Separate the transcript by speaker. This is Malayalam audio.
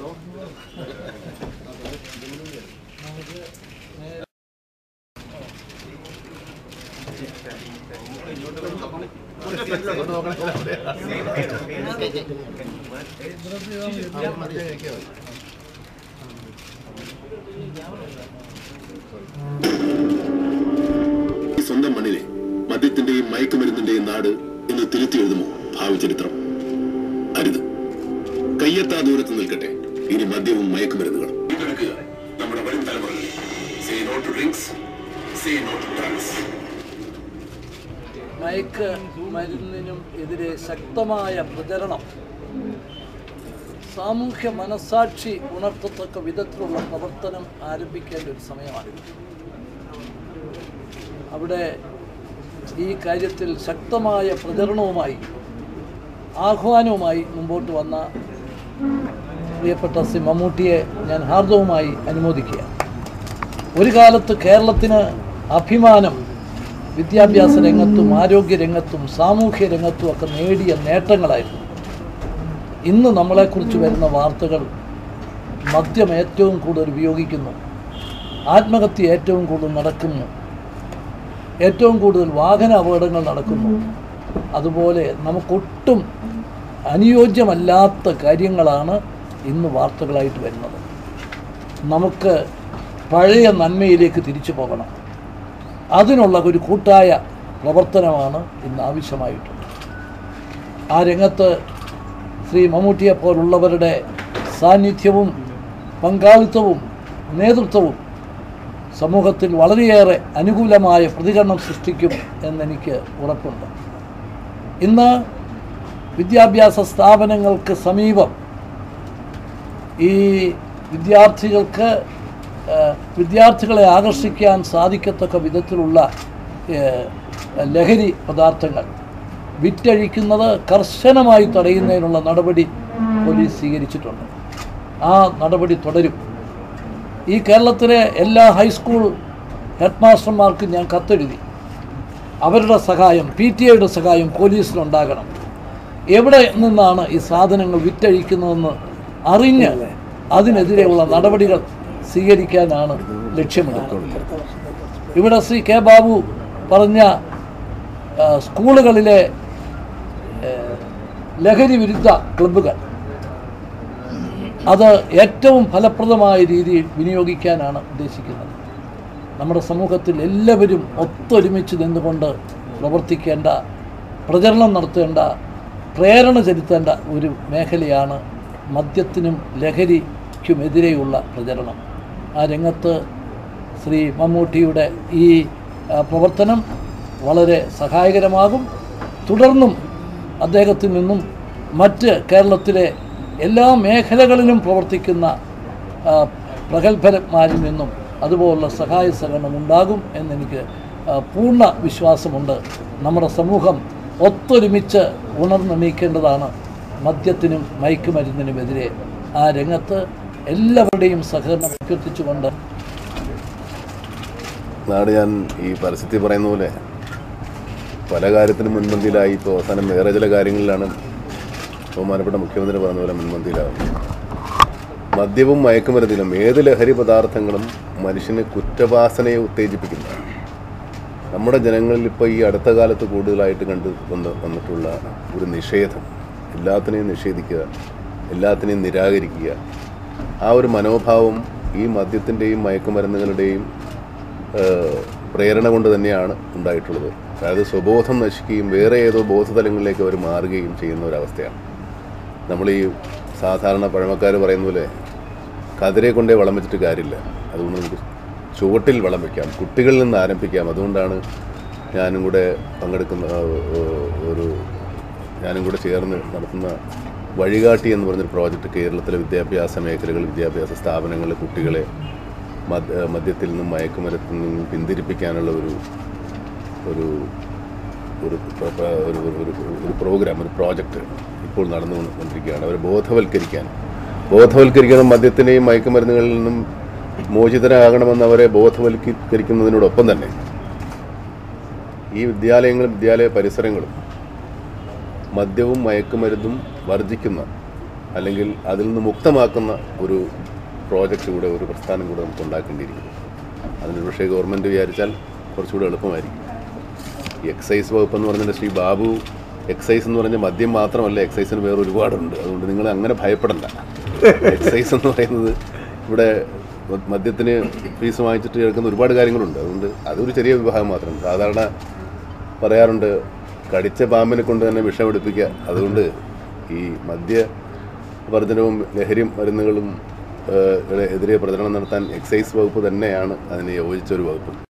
Speaker 1: ഈ സ്വന്തം മണ്ണിനെ മദ്യത്തിന്റെയും മയക്കുമരുന്നിന്റെയും നാട് എന്ന് തിരുത്തി എഴുതുമോ ഭാവി ചരിത്രം അരുത് കയ്യെത്താ ദൂരത്ത് നിൽക്കട്ടെ ഇനി മദ്യവും മയക്കുമരുന്നുകളും വീണ്ടെടുക്കുക നമ്മുടെ വരും തലമുറകളെ say no to drinks say no to drugs
Speaker 2: മയക്ക് മരുന്നിനും എതിരെ ശക്തമായ പ്രചരണം സാമൂഹ്യ മനസാക്ഷി ഉണർത്തത്തക്ക വിധത്തിലുള്ള പ്രവർത്തനം ആരംഭിക്കേണ്ട ഒരു സമയമാണിത് അവിടെ ഈ കാര്യത്തിൽ ശക്തമായ പ്രചരണവുമായി ആഹ്വാനവുമായി മുമ്പോട്ട് വന്ന പ്രിയപ്പെട്ട ശ്രീ മമ്മൂട്ടിയെ ഞാൻ ഹാർദവുമായി അനുമോദിക്കുക ഒരു കാലത്ത് കേരളത്തിന് അഭിമാനം വിദ്യാഭ്യാസ രംഗത്തും ആരോഗ്യ രംഗത്തും സാമൂഹ്യ രംഗത്തും ഒക്കെ നേടിയ നേട്ടങ്ങളായിരുന്നു ഇന്ന് നമ്മളെക്കുറിച്ച് വരുന്ന വാർത്തകൾ മദ്യം ഏറ്റവും കൂടുതൽ ഉപയോഗിക്കുന്നു ആത്മഹത്യ ഏറ്റവും കൂടുതൽ നടക്കുന്നു ഏറ്റവും കൂടുതൽ വാഹന അപകടങ്ങൾ നടക്കുന്നു അതുപോലെ നമുക്കൊട്ടും അനുയോജ്യമല്ലാത്ത കാര്യങ്ങളാണ് ഇന്ന് വാർത്തകളായിട്ട് വരുന്നത് നമുക്ക് പഴയ നന്മയിലേക്ക് തിരിച്ചു പോകണം അതിനുള്ള ഒരു കൂട്ടായ പ്രവർത്തനമാണ് ഇന്ന് ആവശ്യമായിട്ടുള്ളത് ആ രംഗത്ത് ശ്രീ മമ്മൂട്ടിയെ പോലുള്ളവരുടെ സാന്നിധ്യവും പങ്കാളിത്തവും നേതൃത്വവും സമൂഹത്തിൽ വളരെയേറെ അനുകൂലമായ പ്രതികരണം സൃഷ്ടിക്കും എന്നെനിക്ക് ഉറപ്പുണ്ട് ഇന്ന് വിദ്യാഭ്യാസ സ്ഥാപനങ്ങൾക്ക് സമീപം ഈ വിദ്യാർത്ഥികൾക്ക് ആ, വിദ്യാർത്ഥികളെ ആകർഷിക്കാൻ സാധിക്കത്തക്ക വിധത്തിലുള്ള ഏ, ലഹരി പദാർത്ഥങ്ങൾ വിറ്റഴിക്കുന്നത് കർശനമായി തടയുന്നതിനുള്ള നടപടി പോലീസ് സ്വീകരിച്ചിട്ടുണ്ട് ആ നടപടി തുടരും ഈ കേരളത്തിലെ എല്ലാ ഹൈസ്കൂൾ ഹെഡ് മാസ്റ്റർമാർക്കും ഞാൻ കത്തെഴുതി അവരുടെ സഹായം പി ടി എയുടെ സഹായം പോലീസിനുണ്ടാകണം എവിടെ നിന്നാണ് ഈ സാധനങ്ങൾ വിറ്റഴിക്കുന്നതെന്ന് അറിഞ്ഞ് അതിനെതിരെയുള്ള നടപടികൾ സ്വീകരിക്കാനാണ് ലക്ഷ്യമിടുന്നത് ഇവിടെ ശ്രീ കെ ബാബു പറഞ്ഞ ആ, സ്കൂളുകളിലെ ഏ, ലഹരി വിരുദ്ധ ക്ലബ്ബുകൾ അത് ഏറ്റവും ഫലപ്രദമായ രീതിയിൽ വിനിയോഗിക്കാനാണ് ഉദ്ദേശിക്കുന്നത് നമ്മുടെ സമൂഹത്തിൽ എല്ലാവരും ഒത്തൊരുമിച്ച് നിന്നുകൊണ്ട് പ്രവർത്തിക്കേണ്ട പ്രചരണം നടത്തേണ്ട പ്രേരണ ചെലുത്തേണ്ട ഒരു മേഖലയാണ് മദ്യത്തിനും ലഹരിക്കുമെതിരെയുള്ള പ്രചരണം ആ രംഗത്ത് ശ്രീ മമ്മൂട്ടിയുടെ ഈ ആ, പ്രവർത്തനം വളരെ സഹായകരമാകും തുടർന്നും അദ്ദേഹത്തിൽ നിന്നും മറ്റ് കേരളത്തിലെ എല്ലാ മേഖലകളിലും പ്രവർത്തിക്കുന്ന ആ, പ്രഗത്ഭന്മാരിൽ നിന്നും അതുപോലുള്ള സഹായ സഹകരണം ഉണ്ടാകും എന്നെനിക്ക് ആ, പൂർണ്ണ വിശ്വാസമുണ്ട് നമ്മുടെ സമൂഹം ഒത്തൊരുമിച്ച് ഉണർന്നെണീക്കേണ്ടതാണ് മദ്യത്തിനും മയക്കുമരുന്നിനുമെതിരെ ആ രംഗത്ത് എല്ലാവരുടെയും സഹകരണം അഭ്യർത്ഥിച്ചുകൊണ്ട്
Speaker 3: നാട് ഞാൻ ഈ പരസ്യത്തിൽ പറയുന്ന പോലെ പല കാര്യത്തിനും മുൻപന്തിയിലായി ഇപ്പോൾ അവസാനം വേറെ ചില കാര്യങ്ങളിലാണ് ബഹുമാനപ്പെട്ട മുഖ്യമന്ത്രി പറഞ്ഞ പോലെ മുൻപന്തിയിലാകുന്നത് മദ്യവും മയക്കുമരുന്നിലും ഏത് ലഹരി പദാർത്ഥങ്ങളും മനുഷ്യന് കുറ്റവാസനയെ ഉത്തേജിപ്പിക്കുന്നതാണ് നമ്മുടെ ജനങ്ങളിൽ ഇപ്പോൾ ഈ അടുത്ത കാലത്ത് കൂടുതലായിട്ട് കണ്ടു വന്ന് വന്നിട്ടുള്ള ഒരു നിഷേധം എല്ലാത്തിനെയും നിഷേധിക്കുക എല്ലാത്തിനെയും നിരാകരിക്കുക ആ ഒരു മനോഭാവം ഈ മദ്യത്തിൻ്റെയും മയക്കുമരുന്നുകളുടെയും ഏഹ്, പ്രേരണ കൊണ്ട് തന്നെയാണ് ഉണ്ടായിട്ടുള്ളത് അതായത് സ്വബോധം നശിക്കുകയും വേറെ ഏതോ ബോധതലങ്ങളിലേക്ക് അവർ മാറുകയും ചെയ്യുന്ന ഒരവസ്ഥയാണ് നമ്മൾ ഈ സാധാരണ പഴമക്കാർ പറയുന്ന പോലെ കതിരെ കൊണ്ടേ വളം വെച്ചിട്ട് കാര്യമില്ല അതുകൊണ്ട് നമുക്ക് ചുവട്ടിൽ വളം വയ്ക്കാം കുട്ടികളിൽ നിന്ന് ആരംഭിക്കാം അതുകൊണ്ടാണ് ഞാനും കൂടെ പങ്കെടുക്കുന്ന ആ, ഒരു ഞാനും കൂടെ ചേർന്ന് നടത്തുന്ന വഴികാട്ടി എന്ന് പറഞ്ഞൊരു പ്രോജക്റ്റ് കേരളത്തിലെ വിദ്യാഭ്യാസ മേഖലകൾ വിദ്യാഭ്യാസ സ്ഥാപനങ്ങളിലെ കുട്ടികളെ മദ് മദ്യത്തിൽ നിന്നും മയക്കുമരത്തിൽ നിന്നും പിന്തിരിപ്പിക്കാനുള്ള ഒരു ഒരു ഒരു പ്ര- പ്ര- ഒരു ഒരു- ഒരു ഒരു പ്രോഗ്രാം ഒരു പ്രോജക്റ്റ് ഇപ്പോൾ നടന്നുകൊണ്ടിരിക്കുകയാണ് അവരെ ബോധവൽക്കരിക്കാൻ ബോധവൽക്കരിക്കണം മദ്യത്തിനെയും മയക്കുമരുന്നുകളിൽ നിന്നും മോചിതരാകണമെന്ന് അവരെ ബോധവൽക്കരിക്കുന്നതിനോടൊപ്പം തന്നെ ഈ വിദ്യാലയങ്ങളും വിദ്യാലയ പരിസരങ്ങളും മദ്യവും മയക്കുമരുന്നും വർജിക്കുന്ന അല്ലെങ്കിൽ അതിൽ നിന്ന് മുക്തമാക്കുന്ന ഒരു പ്രോജക്റ്റ് കൂടെ ഒരു പ്രസ്ഥാനം കൂടെ നമുക്ക് ഉണ്ടാക്കേണ്ടിയിരിക്കുന്നു അതിന് പക്ഷേ ഗവൺമെൻറ് വിചാരിച്ചാൽ കുറച്ചുകൂടെ എളുപ്പമായിരിക്കും ഈ എക്സൈസ് വകുപ്പ് എന്ന് പറഞ്ഞാൽ ശ്രീ ബാബു എക്സൈസ് എന്ന് പറഞ്ഞാൽ മദ്യം മാത്രമല്ല എക്സൈസിന് വേറെ ഒരുപാടുണ്ട് അതുകൊണ്ട് നിങ്ങൾ അങ്ങനെ ഭയപ്പെടണ്ട എക്സൈസ് എന്ന് പറയുന്നത് ഇവിടെ മ- മദ്യത്തിന് ഫീസ് വാങ്ങിച്ചിട്ട് എടുക്കുന്ന ഒരുപാട് കാര്യങ്ങളുണ്ട് അതുകൊണ്ട് അതൊരു ചെറിയ വിഭാഗം മാത്രം സാധാരണ പറയാറുണ്ട് കടിച്ച പാമ്പിനെ കൊണ്ട് തന്നെ വിഷമെടുപ്പിക്കുക അതുകൊണ്ട് ഈ മദ്യ വർധനവും ലഹരി മരുന്നുകളും ഏഹ്, എതിരെ പ്രചരണം നടത്താൻ എക്സൈസ് വകുപ്പ് തന്നെയാണ് അതിന് യോജിച്ച ഒരു വകുപ്പ്